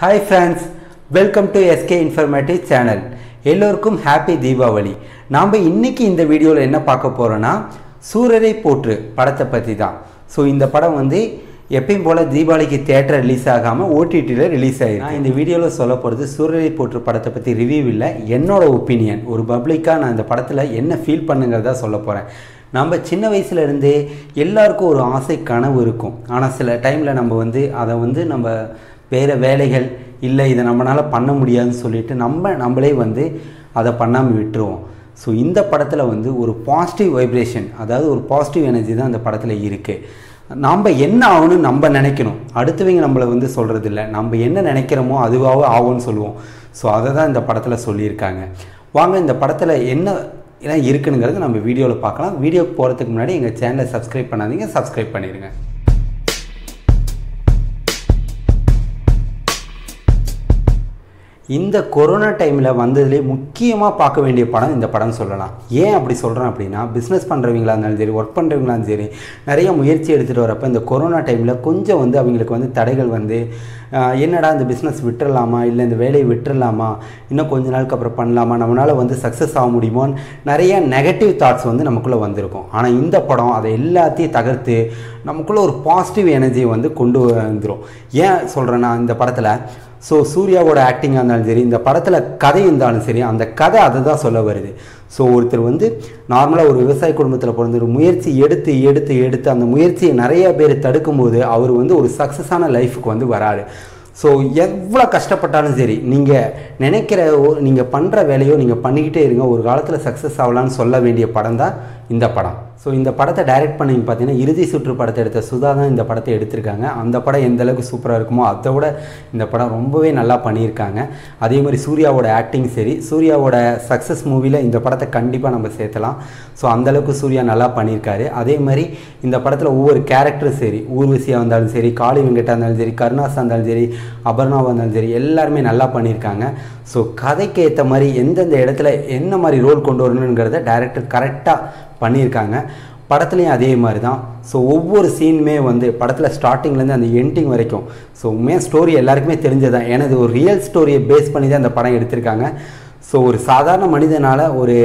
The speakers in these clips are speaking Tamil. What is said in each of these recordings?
hi friends welcome to SK informative channel எல்லோருக்கும் ஹாப்பி தீபாவளி நாம் இன்னைக்கு இந்த வீடியோவில் என்ன பார்க்க போகிறோன்னா சூரரை போற்று படத்தை பற்றி தான் ஸோ இந்த படம் வந்து எப்பயும் போல் தீபாவளிக்கு தேட்டர் ரிலீஸ் ஆகாமல் ஓடிடியில் ரிலீஸ் ஆகிருக்கு நான் இந்த வீடியோவில் சொல்ல போகிறது சூரரை போற்று படத்தை பற்றி ரிவ்யூ இல்லை என்னோட ஒப்பீனியன் ஒரு பப்ளிக்காக நான் இந்த படத்தில் என்ன ஃபீல் பண்ணுங்கிறதா சொல்ல போகிறேன் நம்ம சின்ன வயசுல இருந்தே எல்லாருக்கும் ஒரு ஆசை கனவு இருக்கும் ஆனால் சில டைமில் நம்ம வந்து அதை வந்து நம்ம வேறு வேலைகள் இல்லை இதை நம்மளால் பண்ண முடியாதுன்னு சொல்லிட்டு நம்ம நம்மளே வந்து அதை பண்ணாமல் விட்டுருவோம் ஸோ இந்த படத்தில் வந்து ஒரு பாசிட்டிவ் வைப்ரேஷன் அதாவது ஒரு பாசிட்டிவ் எனர்ஜி தான் அந்த படத்தில் இருக்குது நாம் என்ன ஆகணும்னு நம்ம நினைக்கணும் அடுத்தவங்க நம்மளை வந்து சொல்கிறது இல்லை நம்ம என்ன நினைக்கிறோமோ அதுவாகவே ஆகும்னு சொல்லுவோம் ஸோ அதை தான் இந்த படத்தில் சொல்லியிருக்காங்க வாங்க இந்த படத்தில் என்ன எல்லாம் இருக்குங்கிறது நம்ம வீடியோவில் பார்க்கலாம் வீடியோக்கு போகிறதுக்கு முன்னாடி எங்கள் சேனலை சப்ஸ்கிரைப் பண்ணாதீங்க சப்ஸ்கிரைப் பண்ணிடுங்க இந்த கொரோனா டைமில் வந்ததுலேயே முக்கியமாக பார்க்க வேண்டிய படம் இந்த படம் சொல்லலாம் ஏன் அப்படி சொல்கிறேன் அப்படின்னா பிஸ்னஸ் பண்ணுறவங்களா இருந்தாலும் சரி ஒர்க் பண்ணுறவங்களா இருந்தாலும் சரி நிறைய முயற்சி எடுத்துகிட்டு வரப்போ இந்த கொரோனா டைமில் கொஞ்சம் வந்து அவங்களுக்கு வந்து தடைகள் வந்து ஆஹ், என்னடா இந்த பிஸ்னஸ் விட்டுறலாமா இல்லை இந்த வேலையை விட்டுறலாமா இன்னும் கொஞ்ச நாளுக்கு அப்புறம் பண்ணலாமா நம்மளால் வந்து சக்ஸஸ் ஆக முடியுமோன்னு நிறைய நெகட்டிவ் தாட்ஸ் வந்து நமக்குள்ளே வந்திருக்கும் ஆனால் இந்த படம் அதை எல்லாத்தையும் தகர்த்து நமக்குள்ளே ஒரு பாசிட்டிவ் எனர்ஜியை வந்து கொண்டு வந்துடும் ஏன் சொல்கிறேன்னா இந்த படத்தில் ஸோ சூர்யாவோட ஆக்டிங்காக இருந்தாலும் சரி இந்த படத்தில் கதை இருந்தாலும் சரி அந்த கதை அதை தான் சொல்ல வருது ஸோ ஒருத்தர் வந்து நார்மலாக ஒரு விவசாய குடும்பத்தில் பிறந்த ஒரு முயற்சி எடுத்து எடுத்து எடுத்து அந்த முயற்சியை நிறைய பேர் தடுக்கும்போது அவர் வந்து ஒரு சக்ஸஸான லைஃபுக்கு வந்து வராரு ஸோ எவ்வளோ கஷ்டப்பட்டாலும் சரி நீங்கள் நினைக்கிற நீங்கள் பண்ணுற வேலையோ நீங்கள் பண்ணிக்கிட்டே இருங்க ஒரு காலத்தில் சக்ஸஸ் ஆகலான்னு சொல்ல வேண்டிய படம் தான் இந்த படம் ஸோ இந்த படத்தை டைரக்ட் பண்ணி பார்த்தீங்கன்னா இறுதி சுற்று படத்தை எடுத்த சுதா தான் இந்த படத்தை எடுத்திருக்காங்க அந்த படம் எந்த அளவுக்கு சூப்பராக இருக்குமோ அதை விட இந்த படம் ரொம்பவே நல்லா பண்ணியிருக்காங்க அதே மாதிரி சூர்யாவோட ஆக்டிங் சரி சூர்யாவோட சக்ஸஸ் மூவியில் இந்த படத்தை கண்டிப்பாக நம்ம சேர்த்தலாம் ஸோ அந்தளவுக்கு சூர்யா நல்லா பண்ணியிருக்காரு அதே மாதிரி இந்த படத்தில் ஒவ்வொரு கேரக்டரும் சரி ஊர்வசியாக இருந்தாலும் சரி காளி வெங்கட்டா இருந்தாலும் சரி கருணாஸாக இருந்தாலும் சரி அபர்ணாவாக இருந்தாலும் சரி எல்லாருமே நல்லா பண்ணியிருக்காங்க ஸோ கதைக்கு ஏற்ற மாதிரி எந்தெந்த இடத்துல என்ன மாதிரி ரோல் கொண்டு வரணுங்கிறத டேரக்டர் கரெக்டாக பண்ணியிருக்காங்க படத்துலையும் அதே மாதிரி தான் ஸோ ஒவ்வொரு சீனுமே வந்து படத்தில் ஸ்டார்டிங்லேருந்து அந்த எண்டிங் வரைக்கும் ஸோ உண்மையாக ஸ்டோரி எல்லாருக்குமே தெரிஞ்சதான் ஏன்னா இது ஒரு ரியல் ஸ்டோரியை பேஸ் பண்ணி தான் அந்த படம் எடுத்திருக்காங்க ஸோ ஒரு சாதாரண மனிதனால் ஒரு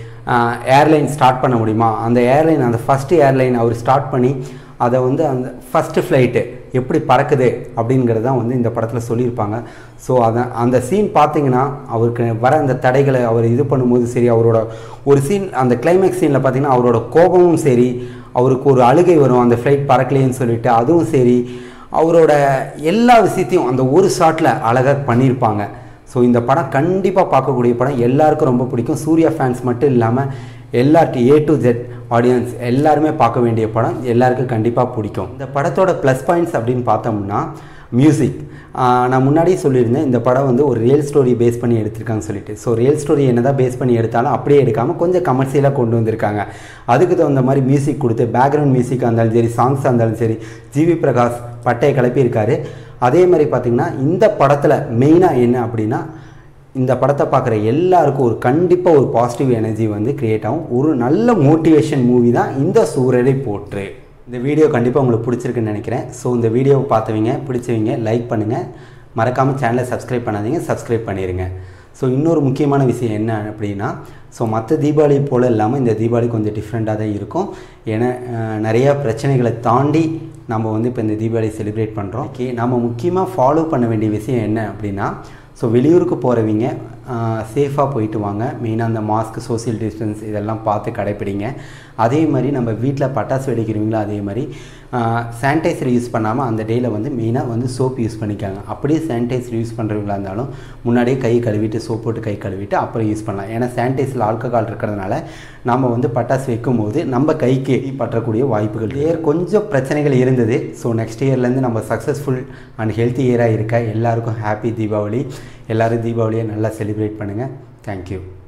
ஏர்லைன் ஸ்டார்ட் பண்ண முடியுமா அந்த ஏர்லைன் அந்த ஃபஸ்ட்டு ஏர்லைன் அவர் ஸ்டார்ட் பண்ணி அதை வந்து அந்த ஃபஸ்ட்டு ஃப்ளைட்டு எப்படி பறக்குது அப்படிங்கிறது தான் வந்து இந்த படத்தில் சொல்லியிருப்பாங்க ஸோ அதை அந்த சீன் பார்த்தீங்கன்னா அவருக்கு வர அந்த தடைகளை அவர் இது பண்ணும்போது சரி அவரோட ஒரு சீன் அந்த கிளைமேக்ஸ் சீனில் பார்த்தீங்கன்னா அவரோட கோபமும் சரி அவருக்கு ஒரு அழுகை வரும் அந்த ஃப்ளைட் பறக்கலையேன்னு சொல்லிட்டு அதுவும் சரி அவரோட எல்லா விஷயத்தையும் அந்த ஒரு ஷாட்டில் அழகாக பண்ணியிருப்பாங்க ஸோ இந்த படம் கண்டிப்பாக பார்க்கக்கூடிய படம் எல்லாருக்கும் ரொம்ப பிடிக்கும் சூர்யா ஃபேன்ஸ் மட்டும் இல்லாமல் எல்லா ஏ டு ஜெட் ஆடியன்ஸ் எல்லாருமே பார்க்க வேண்டிய படம் எல்லாருக்கும் கண்டிப்பாக பிடிக்கும் இந்த படத்தோட ப்ளஸ் பாயிண்ட்ஸ் அப்படின்னு பார்த்தோம்னா மியூசிக் நான் முன்னாடியே சொல்லியிருந்தேன் இந்த படம் வந்து ஒரு ரியல் ஸ்டோரி பேஸ் பண்ணி எடுத்திருக்காங்க சொல்லிட்டு ஸோ ரியல் ஸ்டோரி என்ன தான் பேஸ் பண்ணி எடுத்தாலும் அப்படியே எடுக்காமல் கொஞ்சம் கமர்ஷியலாக கொண்டு வந்திருக்காங்க அதுக்கு தகுந்த மாதிரி மியூசிக் கொடுத்து பேக்ரவுண்ட் மியூசிக்காக இருந்தாலும் சரி சாங்ஸாக இருந்தாலும் சரி ஜிவி பிரகாஷ் பட்டையை கிளப்பியிருக்காரு அதே மாதிரி பார்த்திங்கன்னா இந்த படத்தில் மெயினாக என்ன அப்படின்னா இந்த படத்தை பார்க்குற எல்லாருக்கும் ஒரு கண்டிப்பாக ஒரு பாசிட்டிவ் எனர்ஜி வந்து கிரியேட் ஆகும் ஒரு நல்ல மோட்டிவேஷன் மூவி தான் இந்த சூரரை போற்று இந்த வீடியோ கண்டிப்பாக உங்களுக்கு பிடிச்சிருக்குன்னு நினைக்கிறேன் ஸோ இந்த வீடியோவை பார்த்தவங்க பிடிச்சவங்க லைக் பண்ணுங்கள் மறக்காமல் சேனலை சப்ஸ்கிரைப் பண்ணாதீங்க சப்ஸ்கிரைப் பண்ணிடுங்க ஸோ இன்னொரு முக்கியமான விஷயம் என்ன அப்படின்னா ஸோ மற்ற தீபாவளி போல் இல்லாமல் இந்த தீபாவளி கொஞ்சம் டிஃப்ரெண்ட்டாக தான் இருக்கும் ஏன்னா அஹ், நிறையா பிரச்சனைகளை தாண்டி நம்ம வந்து இப்போ இந்த தீபாவளி செலிப்ரேட் பண்ணுறோம் ஓகே நம்ம முக்கியமாக ஃபாலோ பண்ண வேண்டிய விஷயம் என்ன அப்படின்னா ஸோ வெளியூருக்கு போகிறவங்க சேஃபாக போயிட்டு வாங்க மெயினாக அந்த மாஸ்க் சோஷியல் டிஸ்டன்ஸ் இதெல்லாம் பார்த்து கடைப்பிடிங்க அதே மாதிரி நம்ம வீட்டில் பட்டாசு வெடிக்கிறவங்களோ அதே மாதிரி சானிடைசர் யூஸ் பண்ணாமல் அந்த டேயில் வந்து மெயினாக வந்து சோப் யூஸ் பண்ணிக்காங்க அப்படியே சானிடைசர் யூஸ் பண்ணுறவங்களா இருந்தாலும் முன்னாடியே கை கழுவிட்டு சோப் போட்டு கை கழுவிட்டு அப்புறம் யூஸ் பண்ணலாம் ஏன்னா சானிடைசரில் ஆல்கஹால் இருக்கிறதுனால நம்ம வந்து பட்டாசு வைக்கும்போது நம்ம கைக்கு பற்றக்கூடிய வாய்ப்புகள் இயர் கொஞ்சம் பிரச்சனைகள் இருந்தது ஸோ நெக்ஸ்ட் இயர்லேருந்து நம்ம சக்ஸஸ்ஃபுல் அண்ட் ஹெல்த்தி இயராக இருக்க எல்லாருக்கும் ஹாப்பி தீபாவளி எல்லோரும் தீபாவளியை நல்லா செலிப்ரேட் பண்ணுங்கள் தேங்க்யூ